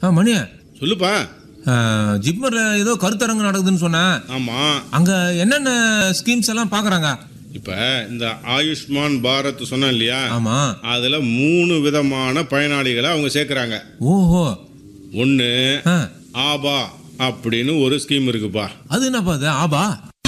ஆ மணியா சொல்லுப்பா ஜிப்மர்ல ஏதோ கருத்தரங்கு நடக்குதுன்னு சொன்னேன் ஆமா அங்க என்னென்ன ஸ்கீம்ஸ் எல்லாம் பாக்குறாங்க இப்ப இந்த ஆயுஷ்மான் பாரத் சொன்னேன் இல்லையா ஆமா அதுல மூணு விதமான பயனாளிகளை அவங்க சேர்க்கறாங்க ஓஹோ ஒன்னு ஆ, ஆபா அப்படின்னு ஒரு ஸ்கீம் இருக்குப்பா அது என்னப்பா அது ஆபா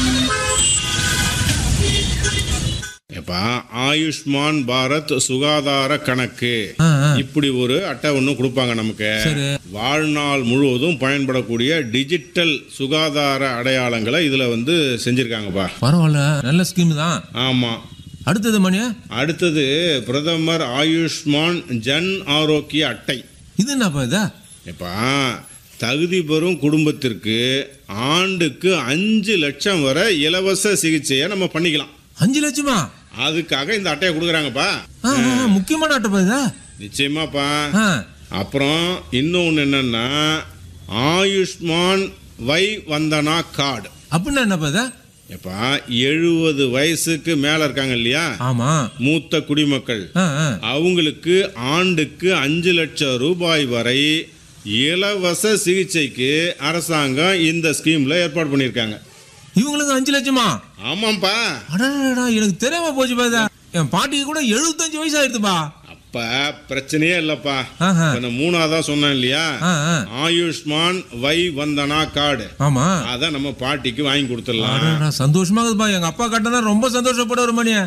எப்பா ஆயுஷ்மான் பாரத் சுகாதார கணக்கு ஆ, ஆ. இப்படி ஒரு அட்டை ஒன்று கொடுப்பாங்க நமக்கு சரி வாழ்நாள் முழுவதும் பயன்படக்கூடிய டிஜிட்டல் சுகாதார அடையாளங்களை இதுல வந்து செஞ்சிருக்காங்கப்பா பரவாயில்ல நல்ல ஸ்கீம் தான் ஆமா அடுத்தது மணியா அடுத்தது பிரதமர் ஆயுஷ்மான் ஜன் ஆரோக்கிய அட்டை இது என்னப்பா இது எப்பா தகுதி பெறும் குடும்பத்திற்கு ஆண்டுக்கு அஞ்சு லட்சம் வரை இலவச சிகிச்சையை நம்ம பண்ணிக்கலாம் அஞ்சு லட்சமா அதுக்காக இந்த அட்டையை கொடுக்குறாங்கப்பா ஆ, ஆ, முக்கியமான ஆட்டப்பா இது நிச்சயமாப்பா ஆ, அப்புறம் இன்னொன்று என்னன்னா ஆயுஷ்மான் வை வந்தனா கார்டு அப்படின்னா என்னப்பா இது எப்பா எழுபது வயசுக்கு மேல இருக்காங்க இல்லையா ஆமா மூத்த குடிமக்கள் ஆ, ஆ. அவங்களுக்கு ஆண்டுக்கு அஞ்சு லட்சம் ரூபாய் வரை இலவச சிகிச்சைக்கு அரசாங்கம் இந்த ஸ்கீம்ல ஏற்பாடு பண்ணியிருக்காங்க இவங்களுக்கு அஞ்சு லட்சமா ஆமாப்பா அடடா எனக்கு தெரியாம போச்சு பாதா என் பாட்டிக்கு கூட எழுபத்தஞ்சு வயசு ஆயிடுதுப்பா அப்ப பிரச்சனையே இல்லப்பா ஆஹா. இப்ப நான் மூணாவதா சொன்னேன் இல்லையா ஆ, ஆ. ஆயுஷ்மான் வை வந்தனா கார்டு ஆமா அதை நம்ம பாட்டிக்கு வாங்கி கொடுத்துடலாம் அடடா, சந்தோஷமா இருக்குதுப்பா எங்க அப்பா கட்டினா ரொம்ப சந்தோஷப்படுவார் மணியா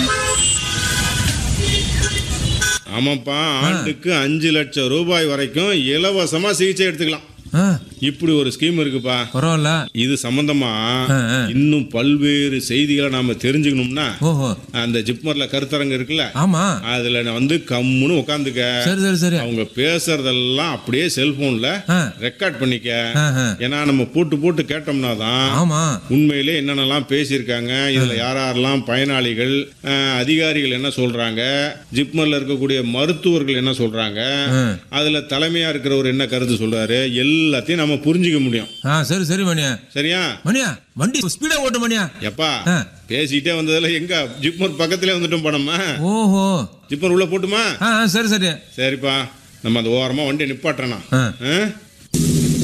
ஆமாப்பா ஆண்டுக்கு அஞ்சு லட்சம் ரூபாய் வரைக்கும் இலவசமா சிகிச்சை எடுத்துக்கலாம் ஆ, இப்படி ஒரு ஸ்கீம் இருக்குப்பா பரவாயில்ல இது சம்பந்தமா ஆ, ஆ. இன்னும் பல்வேறு செய்திகளை நாம தெரிஞ்சுக்கணும்னா ஓஹோ அந்த ஜிப்மர்ல கருத்தரங்கு இருக்குல்ல ஆமா அதுல நான் வந்து கம்முன்னு உட்காந்துக்க சரி சரி சரி அவங்க பேசுறதெல்லாம் அப்படியே செல்போன்ல ஆ, ரெக்கார்ட் பண்ணிக்க ஆ, ஆ. ஏன்னா நம்ம போட்டு போட்டு கேட்டோம்னா தான் ஆமா உண்மையிலே என்னென்னலாம் பேசியிருக்காங்க இதுல யார் யாரெல்லாம் பயனாளிகள் அஹ், அதிகாரிகள் என்ன சொல்றாங்க ஜிப்மர்ல இருக்கக்கூடிய மருத்துவர்கள் என்ன சொல்றாங்க ஆ. அதுல தலைமையா இருக்கிறவர் என்ன கருத்து சொல்றாரு எல்லாத்தையும் நம்ம புரிஞ்சுக்க முடியும் ஆ சரி சரி மணியா சரியா மணியா வண்டி ஸ்பீடா ஓட்டு மணியா எப்பா ஆ. பேசிட்டே வந்ததுல எங்க ஜிப்மர் பக்கத்திலே வந்துட்டோம் படமா ஓஹோ ஜிப்மர் உள்ள போட்டுமா ஆ ஆ, சரி சரி சரிப்பா நம்ம அந்த ஓரமா வண்டி நிப்பாட்டுறேனா ஆ ஆ?